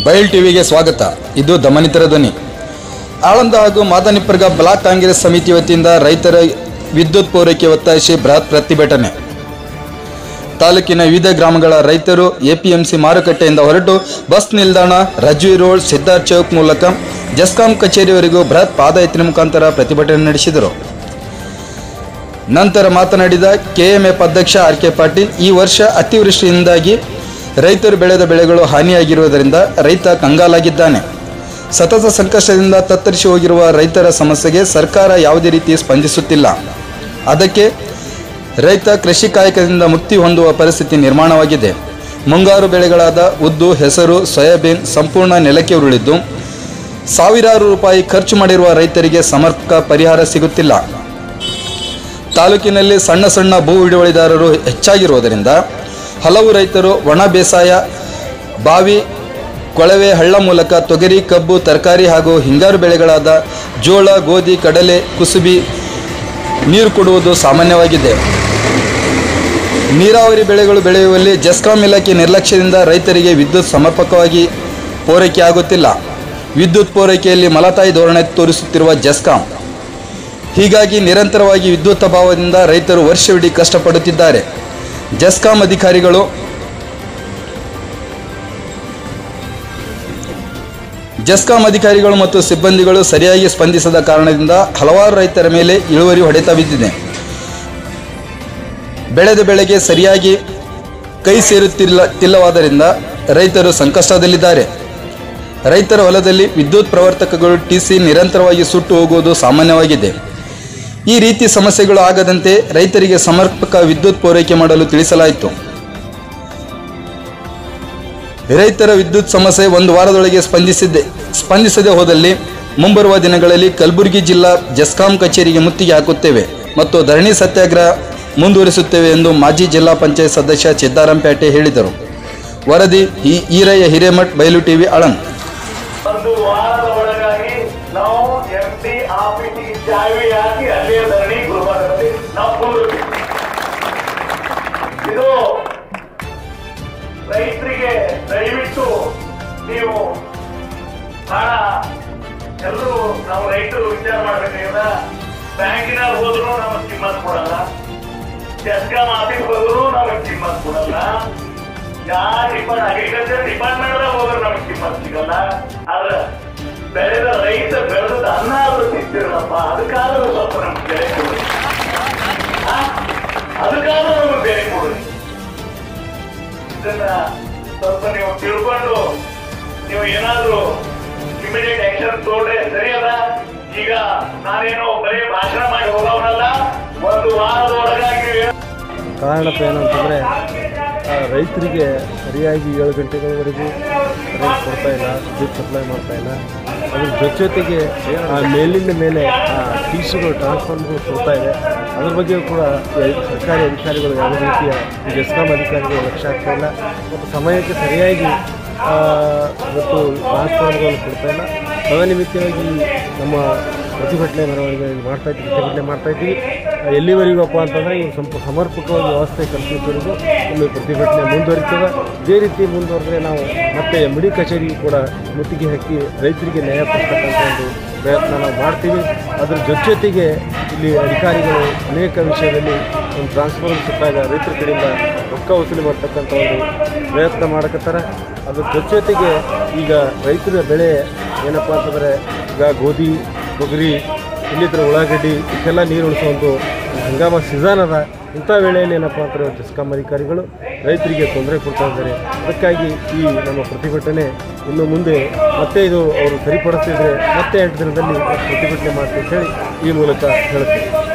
ಬಯಲ್ ಟಿವಿಗೆ ಸ್ವಾಗತ ಇದು ದಮನಿತರ ಧ್ವನಿ ಆಳಂದ ಹಾಗೂ ಮಾದನಿಪ್ಪರ್ಗ ಬ್ಲಾಕ್ ಕಾಂಗ್ರೆಸ್ ಸಮಿತಿ ವತಿಯಿಂದ ರೈತರ ವಿದ್ಯುತ್ ಪೂರೈಕೆ ಒತ್ತಾಯಿಸಿ ಬೃಹತ್ ಪ್ರತಿಭಟನೆ ತಾಲೂಕಿನ ವಿವಿಧ ಗ್ರಾಮಗಳ ರೈತರು ಎಪಿಎಂಸಿ ಮಾರುಕಟ್ಟೆಯಿಂದ ಹೊರಟು ಬಸ್ ನಿಲ್ದಾಣ ರಜ್ವಿ ರೋಡ್ ಸಿದ್ಧಾರ್ಥ್ ಚೌಕ್ ಮೂಲಕ ಜಸ್ಕಾಂ ಕಚೇರಿವರೆಗೂ ಬೃಹತ್ ಪಾದಯಾತ್ರೆ ಮುಖಾಂತರ ಪ್ರತಿಭಟನೆ ನಡೆಸಿದರು ನಂತರ ಮಾತನಾಡಿದ ಕೆಎಂಎಫ್ ಅಧ್ಯಕ್ಷ ಆರ್ ಕೆ ಪಾಟೀಲ್ ಈ ವರ್ಷ ಅತಿವೃಷ್ಟಿಯಿಂದಾಗಿ ರೈತರು ಬೆಳೆದ ಬೆಳೆಗಳು ಹಾನಿಯಾಗಿರುವುದರಿಂದ ರೈತ ಕಂಗಾಲಾಗಿದ್ದಾನೆ ಸತತ ಸಂಕಷ್ಟದಿಂದ ತತ್ತರಿಸಿ ಹೋಗಿರುವ ರೈತರ ಸಮಸ್ಯೆಗೆ ಸರ್ಕಾರ ಯಾವುದೇ ರೀತಿ ಸ್ಪಂದಿಸುತ್ತಿಲ್ಲ ಅದಕ್ಕೆ ರೈತ ಕೃಷಿ ಕಾಯಕದಿಂದ ಮುಕ್ತಿ ಹೊಂದುವ ಪರಿಸ್ಥಿತಿ ನಿರ್ಮಾಣವಾಗಿದೆ ಮುಂಗಾರು ಬೆಳೆಗಳಾದ ಉದ್ದು ಹೆಸರು ಸೋಯಾಬೀನ್ ಸಂಪೂರ್ಣ ನೆಲಕ್ಕೆ ಉರುಳಿದ್ದು ಸಾವಿರಾರು ರೂಪಾಯಿ ಖರ್ಚು ಮಾಡಿರುವ ರೈತರಿಗೆ ಸಮರ್ಪಕ ಪರಿಹಾರ ಸಿಗುತ್ತಿಲ್ಲ ತಾಲೂಕಿನಲ್ಲಿ ಸಣ್ಣ ಸಣ್ಣ ಭೂ ಹಿಡುವಳಿದಾರರು ಹೆಚ್ಚಾಗಿರುವುದರಿಂದ ಹಲವು ರೈತರು ಒಣ ಬೇಸಾಯ ಬಾವಿ ಕೊಳವೆ ಹಳ್ಳ ಮೂಲಕ ತೊಗರಿ ಕಬ್ಬು ತರಕಾರಿ ಹಾಗೂ ಹಿಂಗಾರು ಬೆಳೆಗಳಾದ ಜೋಳ ಗೋಧಿ ಕಡಲೆ ಕುಸುಬಿ ನೀರು ಕೊಡುವುದು ಸಾಮಾನ್ಯವಾಗಿದೆ ನೀರಾವರಿ ಬೆಳೆಗಳು ಬೆಳೆಯುವಲ್ಲಿ ಜೆಸ್ಕಾಂ ಇಲಾಖೆ ನಿರ್ಲಕ್ಷ್ಯದಿಂದ ರೈತರಿಗೆ ವಿದ್ಯುತ್ ಸಮರ್ಪಕವಾಗಿ ಪೂರೈಕೆ ಆಗುತ್ತಿಲ್ಲ ವಿದ್ಯುತ್ ಪೂರೈಕೆಯಲ್ಲಿ ಮಲತಾಯಿ ಧೋರಣೆ ತೋರಿಸುತ್ತಿರುವ ಜೆಸ್ಕಾಂ ಹೀಗಾಗಿ ನಿರಂತರವಾಗಿ ವಿದ್ಯುತ್ ಅಭಾವದಿಂದ ರೈತರು ವರ್ಷವಿಡೀ ಕಷ್ಟಪಡುತ್ತಿದ್ದಾರೆ ಜೆಸ್ಕಾಂ ಅಧಿಕಾರಿಗಳು ಜೆಸ್ಕಾಂ ಅಧಿಕಾರಿಗಳು ಮತ್ತು ಸಿಬ್ಬಂದಿಗಳು ಸರಿಯಾಗಿ ಸ್ಪಂದಿಸದ ಕಾರಣದಿಂದ ಹಲವಾರು ರೈತರ ಮೇಲೆ ಇಳುವರಿ ಹೊಡೆತ ಬಿದ್ದಿದೆ ಬೆಳೆದ ಬೆಳೆಗೆ ಸರಿಯಾಗಿ ಕೈ ಸೇರುತ್ತಿಲ್ಲ ತಿಲ್ಲವಾದ್ದರಿಂದ ರೈತರು ಸಂಕಷ್ಟದಲ್ಲಿದ್ದಾರೆ ರೈತರ ಹೊಲದಲ್ಲಿ ವಿದ್ಯುತ್ ಪ್ರವರ್ತಕಗಳು ಟಿಸಿ ನಿರಂತರವಾಗಿ ಸುಟ್ಟು ಹೋಗುವುದು ಸಾಮಾನ್ಯವಾಗಿದೆ ಈ ರೀತಿ ಸಮಸ್ಯೆಗಳು ಆಗದಂತೆ ರೈತರಿಗೆ ಸಮರ್ಪಕ ವಿದ್ಯುತ್ ಪೂರೈಕೆ ಮಾಡಲು ತಿಳಿಸಲಾಯಿತು ರೈತರ ವಿದ್ಯುತ್ ಸಮಸ್ಯೆ ಒಂದು ವಾರದೊಳಗೆ ಸ್ಪಂದಿಸಿದ್ದೆ ಸ್ಪಂದಿಸದೆ ಹೋದಲ್ಲಿ ಮುಂಬರುವ ದಿನಗಳಲ್ಲಿ ಕಲಬುರಗಿ ಜಿಲ್ಲಾ ಜೆಸ್ಕಾಂ ಕಚೇರಿಗೆ ಮುತ್ತಿಗೆ ಹಾಕುತ್ತೇವೆ ಮತ್ತು ಧರಣಿ ಸತ್ಯಾಗ್ರಹ ಮುಂದುವರಿಸುತ್ತೇವೆ ಎಂದು ಮಾಜಿ ಜಿಲ್ಲಾ ಪಂಚಾಯತ್ ಸದಸ್ಯ ಸಿದ್ದಾರಾಂಪೇಟೆ ಹೇಳಿದರು ವರದಿ ಈ ಈರಯ್ಯ ಹಿರೇಮಠ್ ಬಯಲು ಟಿವಿ ಆಳಂದ್ ಒಂದು ವಾರದ ಒಳಗಾಗಿ ನಾವು ಎಂ ಪಿ ಆಫೀಸಿಗೆ ಚಾವಿ ಹಾಕಿ ಅಲ್ಲೇ ಧರಣಿ ಗುರುವಾರದಲ್ಲಿ ನಾವು ಕುಂದಿರ್ತೀವಿ ಇದು ರೈತರಿಗೆ ದಯವಿಟ್ಟು ನೀವು ಬಹಳ ಎಲ್ಲರೂ ನಾವು ರೈತರು ವಿಚಾರ ಮಾಡ್ಬೇಕಾಗಿಲ್ಲ ಬ್ಯಾಂಕಿನ ಹೋದ್ರು ನಮಗೆ ಕಿಮ್ಮತ್ ಕೊಡಲ್ಲ ಜಸ್ಕಾಂ ಆಫೀಸ್ ಹೋದ್ರು ನಮಗೆ ಕಿಮ್ಮತ್ ಕೊಡಲ್ಲ ಯಾವ ಡಿಪಾರ್ಟ್ ಅಗ್ರಿಕಲ್ಚರ್ ಡಿಪಾರ್ಟ್ಮೆಂಟ್ ಹೋದ್ರೆ ನಮಗೆ ಕಿಮ್ಮತ್ ಸಿಗಲ್ಲ ಆದ್ರೆ ಬೆಳೆದ ರೈತ ಬೆಳೆದ ಅನ್ನ ಆದ್ರೂ ತಿಂತಿರಲ್ಲಪ್ಪ ಅದಕ್ಕಾದ್ರೂ ಸ್ವಲ್ಪ ನಮ್ಗೆ ಬೆಲೆ ಕೊಡಿ ಆ? ಅದಕ್ಕಾದ್ರೂ ನಮಗೆ ಬೆಲೆ ಕೊಡಿ ಇದನ್ನ ಸ್ವಲ್ಪ ನೀವು ತಿಳ್ಕೊಂಡು ನೀವು ಏನಾದ್ರೂ ಇಮಿಡಿಯೇಟ್ ಆಕ್ಷನ್ ತಗೊಂಡ್ರೆ ಸರಿ ಅದ ಈಗ ನಾನೇನು ಬರೀ ಭಾಷಣ ಮಾಡಿ ಹೋಗೋನಲ್ಲ ಒಂದು ವಾರದ ಒಳಗಾಗಿ ಕಾರಣಪ್ಪ ಏನಂತಂದರೆ ರೈತರಿಗೆ ಸರಿಯಾಗಿ ಏಳು ಗಂಟೆಗಳವರೆಗೂ ಕರೆಂಟ್ ಕೊಡ್ತಾ ಇಲ್ಲ ವಿದ್ಯುತ್ ಸಪ್ಲೈ ಮಾಡ್ತಾ ಇಲ್ಲ ಅದ್ರ ಜೊತೆ ಜೊತೆಗೆ ಆ ಮೇಲಿಂದ ಮೇಲೆ ಆ ಟಿ ಸಿಗಳು ಟ್ರಾನ್ಸ್ಫಾರ್ಮರ್ಗಳು ಕೊಡ್ತಾ ಇದೆ ಅದ್ರ ಬಗ್ಗೆಯೂ ಕೂಡ ಈ ಸರ್ಕಾರಿ ಅಧಿಕಾರಿಗಳು ಯಾವುದೇ ರೀತಿಯ ಈ ಜೆಸ್ಕಾಂ ಅಧಿಕಾರಿಗಳು ಲಕ್ಷ್ಯ ಆಗ್ತಾ ಇಲ್ಲ ಮತ್ತು ಸಮಯಕ್ಕೆ ಸರಿಯಾಗಿ ಆ, ಇವತ್ತು ಟ್ರಾನ್ಸ್ಫಾರ್ಮರ್ಗಳನ್ನು ಕೊಡ್ತಾ ಇಲ್ಲ ತದನಿಮಿತ್ತವಾಗಿ ನಮ್ಮ ಪ್ರತಿಭಟನೆ ಮೆರವಣಿಗೆ ಮಾಡ್ತಾ ಇದ್ದೀವಿ ಪ್ರತಿಭಟನೆ ಮಾಡ್ತಾ ಇದ್ದೀವಿ ಆ, ಎಲ್ಲಿವರೆಗಪ್ಪ ಅಂತಂದರೆ ಇವು ಸ್ವಲ್ಪ ಸಮರ್ಪಕವಾಗಿ ವ್ಯವಸ್ಥೆ ಕಲ್ಪಿಸೋವರೆಗೂ ಇನ್ನು ಪ್ರತಿಭಟನೆ ಮುಂದುವರಿತದೆ ಇದೇ ರೀತಿ ಮುಂದುವರೆದ್ರೆ ನಾವು ಮತ್ತೆ ಎಮ್ ಡಿ ಕಚೇರಿಗೂ ಕೂಡ ಮುತ್ತಿಗೆ ಹಾಕಿ ರೈತರಿಗೆ ನ್ಯಾಯ ಕೊಡ್ತಕ್ಕಂಥ ಒಂದು ಪ್ರಯತ್ನ ನಾವು ಮಾಡ್ತೀವಿ ಅದ್ರ ಜೊತೆ ಜೊತೆಗೆ ಇಲ್ಲಿ ಅಧಿಕಾರಿಗಳು ಅನೇಕ ವಿಷಯದಲ್ಲಿ ಒಂದು ಟ್ರಾನ್ಸ್ಫರ್ ಸಿಕ್ಕಾಗ ರೈತರ ಕಡೆಯಿಂದ ರೊಕ್ಕ ವಸೂಲಿ ಮಾಡ್ತಕ್ಕಂಥ ಒಂದು ಪ್ರಯತ್ನ ಮಾಡಕತ್ತಾರೆ ಅದ್ರ ಜೊತೆ ಜೊತೆಗೆ ಈಗ ರೈತರ ಬೆಳೆ ಏನಪ್ಪ ಅಂತಂದರೆ ಈಗ ಗೋಧಿ ತೊಗರಿ ಇನ್ನಿತರ ಉಳ್ಳಾಗಡ್ಡಿ ಇದಕ್ಕೆಲ್ಲ ನೀರು ಉಳಿಸೋ ಒಂದು ಹಂಗಾಮ ಸೀಸನ್ ಅದ ಇಂಥ ವೇಳೆಯಲ್ಲಿ ಏನಪ್ಪ ಅಂತಂದರೆ ಜಸ್ಕಾಂ ಅಧಿಕಾರಿಗಳು ರೈತರಿಗೆ ತೊಂದರೆ ಕೊಡ್ತಾ ಇದ್ದಾರೆ ಅದಕ್ಕಾಗಿ ಈ ನಮ್ಮ ಪ್ರತಿಭಟನೆ ಇನ್ನು ಮುಂದೆ ಮತ್ತೆ ಇದು ಅವರು ಸರಿಪಡಿಸಿದ್ರೆ ಮತ್ತೆ ಎಂಟು ದಿನದಲ್ಲಿ ಪ್ರತಿಭಟನೆ ಮಾಡ್ತೀವಿ ಅಂತ ಹೇಳಿ ಈ ಮೂಲಕ ಹೇಳುತ್ತೇವೆ